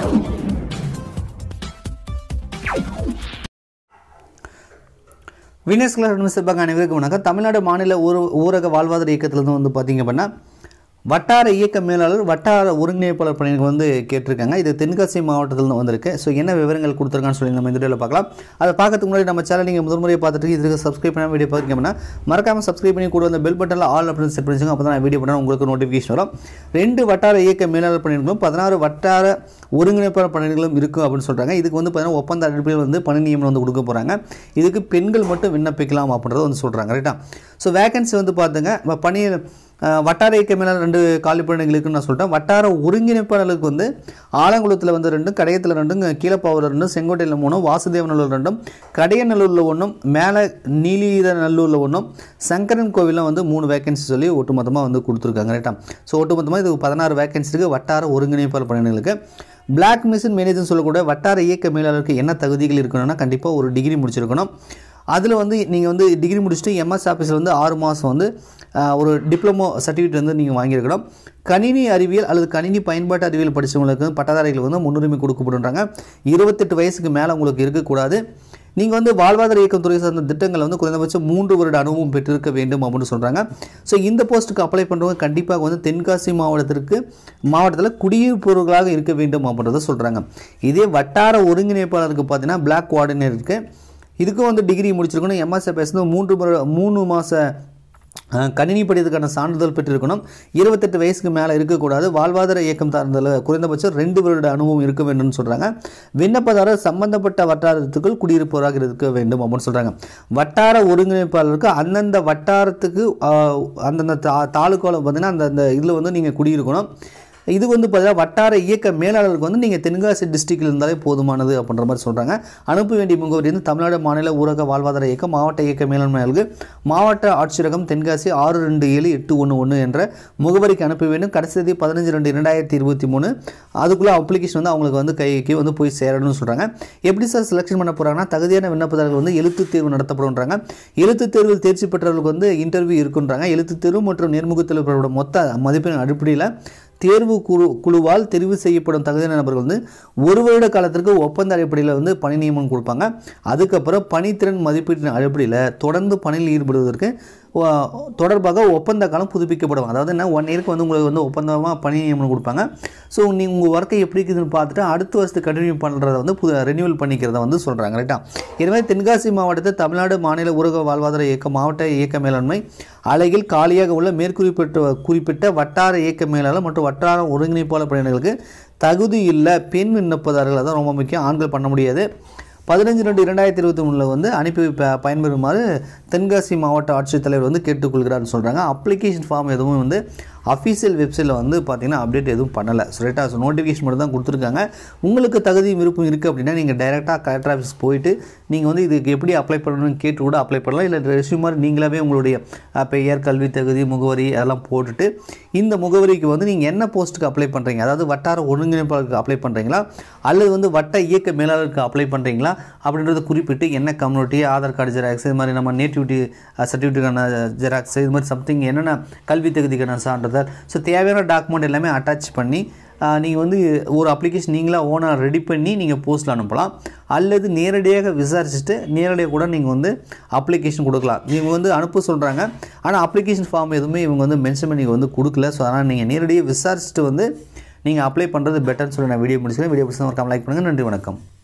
Venus colour நிமிஷப்பாக அனைவருக்கும் வணக்கம் தமிழ்நாடு மாநில ஊர ஊரக வாழ்வாதார இயக்கத்திலிருந்து வந்து பார்த்தீங்க அப்படின்னா வட்டார இயக்க மேலாளர் வட்டார ஒருங்கிணைப்பாளர் பணிக்கு வந்து கேட்டிருக்காங்க இது தென்காசி மாவட்டத்தில் வந்திருக்கு ஸோ என்ன விவரங்கள் கொடுத்துருக்கான்னு சொல்லி நம்ம இந்த வீடியோவில் பார்க்கலாம் அதை பார்க்கறதுக்கு முன்னாடி நம்ம சேனல் நீங்கள் முதல் முறையை பார்த்துட்டு இதுக்கு சப்ஸ்கிரைப் பண்ண வீடியோ பார்த்துங்க அப்படின்னா மறக்காமல் சப்ஸ்கிரைப் பண்ணி கூட அந்த பெல் பட்டனில் ஆல் அப்படின்னு செட் பண்ணிச்சுங்க அப்போ தான் நான் வீடியோ பண்ணால் உங்களுக்கு நோட்டிஃபிகேஷன் வரும் ரெண்டு வட்டார இயக்க மேலாளர் பணிகளும் பதினாறு வட்டார ஒருங்கிணைப்பாளர் பணிகளும் இருக்கும் அப்படின்னு சொல்கிறாங்க இதுக்கு வந்து பார்த்தீங்கன்னா ஒப்பந்த அடிப்படையில் வந்து பணி நியமனம் வந்து கொடுக்க போகிறாங்க இதுக்கு பெண்கள் மட்டும் விண்ணப்பிக்கலாம் அப்படின்றத வந்து சொல்கிறாங்க ரைட்டா ஸோ வேகன்சி வந்து பார்த்துங்க வ- பணி அஹ், வட்டார இயக்க மேலாளர் ரெண்டு காலி பணிகள் இருக்குன்னு நான் சொல்லிட்டேன் வட்டார ஒருங்கிணைப்பாளருக்கு வந்து ஆலங்குளத்தில் வந்து ரெண்டும் கடையத்தில் ரெண்டும் கீழப்பாவூர் ரெண்டும் செங்கோட்டையில் மூணும் வாசுதேவநல்லூர் ரெண்டும் கடையநல்லூரில் ஒன்றும் மேலே நீலிதநல்லூரில் ஒன்றும் சங்கரன் கோவிலில் வந்து மூணு வேகன்சி சொல்லி ஒட்டுமொத்தமாக வந்து கொடுத்துருக்காங்க ரைட்டா ஸோ ஒட்டுமொத்தமாக இது பதினாறு வேகன்சி இருக்குது வட்டார ஒருங்கிணைப்பாளர் பணிகளுக்கு பிளாக் மிஷின் மேனேஜர்னு சொல்லக்கூடிய வட்டார இயக்க மேலாளருக்கு என்ன தகுதிகள் இருக்கணும்னா கண்டிப்பாக ஒரு டிகிரி முடிச்சிருக்கணும் அதில் வந்து நீங்கள் வந்து டிகிரி முடிச்சுட்டு எம்எஸ் ஆஃபீஸில் வந்து ஆறு மாதம் வந்து ஆஹ், ஒரு டிப்ளமோ சர்டிஃபிகேட் வந்து நீங்கள் வாங்கியிருக்கணும் கணினி அறிவியல் அல்லது கணினி பயன்பாட்டு அறிவியல் படித்தவங்களுக்கு வந்து பட்டதாரிகளுக்கு வந்து முன்னுரிமை கொடுக்கப்படுன்றாங்க இருபத்தெட்டு வயசுக்கு மேலே உங்களுக்கு இருக்கக்கூடாது நீங்கள் வந்து வாழ்வாதார இயக்கம் துறை சார்ந்த திட்டங்களை வந்து குறைந்தபட்சம் மூன்று வருட அனுபவம் பெற்றிருக்க வேண்டும் அப்படின்னு சொல்கிறாங்க ஸோ இந்த போஸ்ட்டுக்கு அப்ளை பண்ணுறவங்க கண்டிப்பாக வந்து தென்காசி மாவட்டத்திற்கு மாவட்டத்தில் குடியிருப்பவர்களாக இருக்க வேண்டும் அப்படின்றத சொல்கிறாங்க இதே வட்டார ஒருங்கிணைப்பாளருக்கு பார்த்தீங்கன்னா பிளாக் கோஆர்டினேட் இருக்குது இதுக்கும் வந்து டிகிரி முடிச்சிருக்கணும் எம்எஸ்ஏ பேசுறது மூன்று முறை- மூணு மாத அஹ், கணினி படித்ததுக்கான சான்றிதழ் பெற்றிருக்கணும் இருபத்தெட்டு வயசுக்கு மேலே இருக்கக்கூடாது வாழ்வாதார இயக்கம் சார்ந்ததில் குறைந்தபட்சம் ரெண்டு வருட அனுபவம் இருக்க வேண்டும்னு சொல்கிறாங்க விண்ணப்பதாரர் சம்பந்தப்பட்ட வட்டாரத்துக்குள் குடியிருப்பவராக இருக்க வேண்டும் அப்படின்னு சொல்கிறாங்க வட்டார ஒருங்கிணைப்பாளருக்கு அந்தந்த வட்டாரத்துக்கு அஹ், அந்தந்த தா தாலுக்காவில் பார்த்தீங்கன்னா அந்த இதில் வந்து நீங்கள் குடியிருக்கணும் இது வந்து பார்த்தீங்கன்னா வட்டார இயக்க மேலாளருக்கு வந்து நீங்கள் தென்காசி டிஸ்ட்ரிக்டில் இருந்தாலே போதுமானது அப்படின்ற மாதிரி சொல்கிறாங்க அனுப்ப வேண்டிய முகவரி வந்து தமிழ்நாடு மாநில ஊரக வாழ்வாதார இயக்கம் மாவட்ட இயக்க மேலாண்மையாளருக்கு மாவட்ட ஆட்சியரகம் தென்காசி ஆறு ரெண்டு ஏழு எட்டு ஒன்று ஒன்று என்ற முகவரிக்கு அனுப்ப வேண்டும் கடைசி தேதி பதினஞ்சு ரெண்டு இரண்டாயிரத்தி இருபத்தி மூணு அதுக்குள்ளே அப்ளிகேஷன் வந்து அவங்களுக்கு வந்து கைக்கு வந்து போய் சேரணும்னு சொல்கிறாங்க எப்படி சார் செலெக்ஷன் பண்ண போகிறாங்கன்னா தகுதியான விண்ணப்பதாரர்கள் வந்து எழுத்து தேர்வு நடத்தப்படுன்றாங்க எழுத்து தேர்வில் தேர்ச்சி பெற்றவர்களுக்கு வந்து இன்டர்வியூ இருக்குன்றாங்க எழுத்து தேர்வு மற்றும் நேர்முகத் தேர்வோட மொத்த மதிப்பெண் அடிப்படையில் தேர்வு குழு குழுவால் தெரிவு செய்யப்படும் தகுதியான நபர்கள் வந்து ஒரு வருட காலத்திற்கு ஒப்பந்த அடிப்படையில் வந்து பணி நியமனம் கொடுப்பாங்க அதுக்கப்புறம் பணித்திறன் மதிப்பீட்டின் அடிப்படையில் தொடர்ந்து பணியில் ஈடுபடுவதற்கு ஒ- தொடர்பாக ஒப்பந்த காலம் புதுப்பிக்கப்படும் அதாவது என்ன ஒன் இயருக்கு வந்து உங்களுக்கு வந்து ஒப்பந்தமாக பணி நியமனம் கொடுப்பாங்க ஸோ நீங்கள் உங்கள் ஒர்க்கை எப்படி இருக்குதுன்னு பார்த்துட்டு அடுத்த வருஷத்துக்கு கண்டினியூ பண்ணுறத வந்து புது ரெனியூவல் பண்ணிக்கிறத வந்து சொல்கிறாங்க ரைட்டா எனவே தென்காசி மாவட்டத்தில் தமிழ்நாடு மாநில ஊரக வாழ்வாதார இயக்க மாவட்ட இயக்க மேலாண்மை அலையில் காலியாக உள்ள மேற்குறிப்பிட்ட குறிப்பிட்ட வட்டார இயக்க மேலாளர் மற்றும் வட்டார ஒருங்கிணைப்பாளர் பணியினர்களுக்கு தகுதி இல்லை பெண் விண்ணப்பதாரர்கள் அதான் ரொம்ப முக்கியம் ஆண்கள் பண்ண முடியாது பதினஞ்சு ரெண்டு இரண்டாயிரத்தி இருபத்தி மூணில் வந்து அனுப்பி ப- பயன்பெறுமாறு தென்காசி மாவட்ட ஆட்சித்தலைவர் வந்து கேட்டுக்கொள்கிறார்னு சொல்கிறாங்க அப்ளிகேஷன் ஃபார்ம் எதுவும் வந்து அஃபீஷியல் வெப்சைட்டில் வந்து பார்த்தீங்கன்னா அப்டேட் எதுவும் பண்ணலை ஸோ ரைட்டாக ஸோ நோட்டிஃபிகேஷன் மட்டும் தான் கொடுத்துருக்காங்க உங்களுக்கு தகுதி விருப்பம் இருக்குது அப்படின்னா நீங்கள் டைரெக்டாக கலெக்டர் ஆஃபீஸ் போயிட்டு நீங்கள் வந்து இதுக்கு எப்படி அப்ளை பண்ணணும்னு கேட்டு கூட அப்ளை பண்ணலாம் இல்லை ரெஸ்யூம் மாதிரி நீங்களாவே உங்களுடைய அஹ், பெயர் கல்வி தகுதி முகவரி அதெல்லாம் போட்டுட்டு இந்த முகவரிக்கு வந்து நீங்கள் என்ன போஸ்ட்டுக்கு அப்ளை பண்ணுறீங்க அதாவது வட்டார ஒருங்கிணைப்பாளருக்கு அப்ளை பண்ணுறீங்களா அல்லது வந்து வட்ட இயக்க மேலாளருக்கு அப்ளை பண்ணுறீங்களா அப்படின்றத குறிப்பிட்டு என்ன கம்யூனிட்டி ஆதார் கார்டு ஜெராக்ஸ் இது மாதிரி நம்ம நேட்டிவிட்டி சர்டிஃபிகேட்டுக்கான ஜெராக்ஸ் இது மாதிரி சம்திங் என்னென்ன கல்வி தகுதிக்கான சான்றிதழ் ஸோ தேவையான டாக்குமெண்ட் எல்லாமே அட்டாச் பண்ணி நீங்கள் வந்து ஒரு அப்ளிகேஷன் நீங்களாக ஓனாக ரெடி பண்ணி நீங்கள் போஸ்ட்டில் அனுப்பலாம் அல்லது நேரடியாக விசாரிச்சுட்டு நேரடியாக கூட நீங்கள் வந்து அப்ளிகேஷன் கொடுக்கலாம் இவங்க வந்து அனுப்ப சொல்கிறாங்க ஆனால் அப்ளிகேஷன் ஃபார்ம் எதுவுமே இவங்க வந்து மென்ஷன் பண்ணி வந்து கொடுக்கல ஸோ அதனால் நீங்கள் நேரடியாக விசாரிச்சுட்டு வந்து நீங்கள் அப்ளை பண்ணுறது பெட்டர்னு சொல்லி நான் வீடியோ முடிச்சுக்கிறேன் வீடியோ பிடிச்சா மறக்காம லைக் பண்ணுங்கள் நன்றி வணக்கம்